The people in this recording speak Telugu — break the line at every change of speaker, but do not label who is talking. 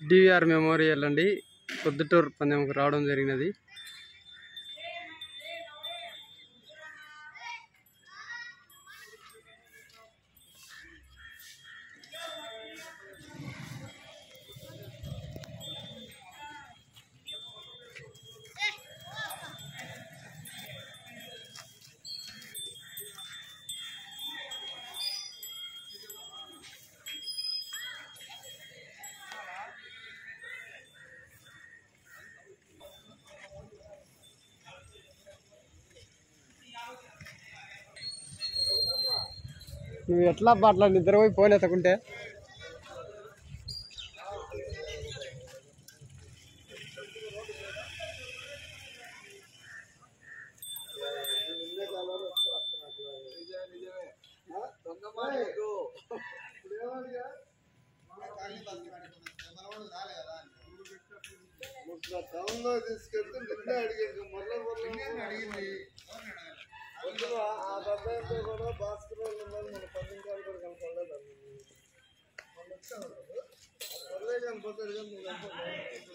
డివిఆర్ మెమోరియల్ అండి పొద్దుటూరు పందెంకు రావడం జరిగినది నువ్వు ఎట్లా అట్లా నిద్రపోయి ఫోన్ ఎత్తకుంటే
టౌన్ లో తీసుకెళ్తే నిన్నే అడిగాను మళ్ళీ అడిగింది ఆ డబ్బాయితో కూడా భాస్కర్ వాళ్ళు ఉన్నారు మన పన్నెండు కాలు కూడా కనపడలేదు మొన్న వచ్చాను పర్లే కనపడతాడు కానీ నువ్వు కనపడలేదు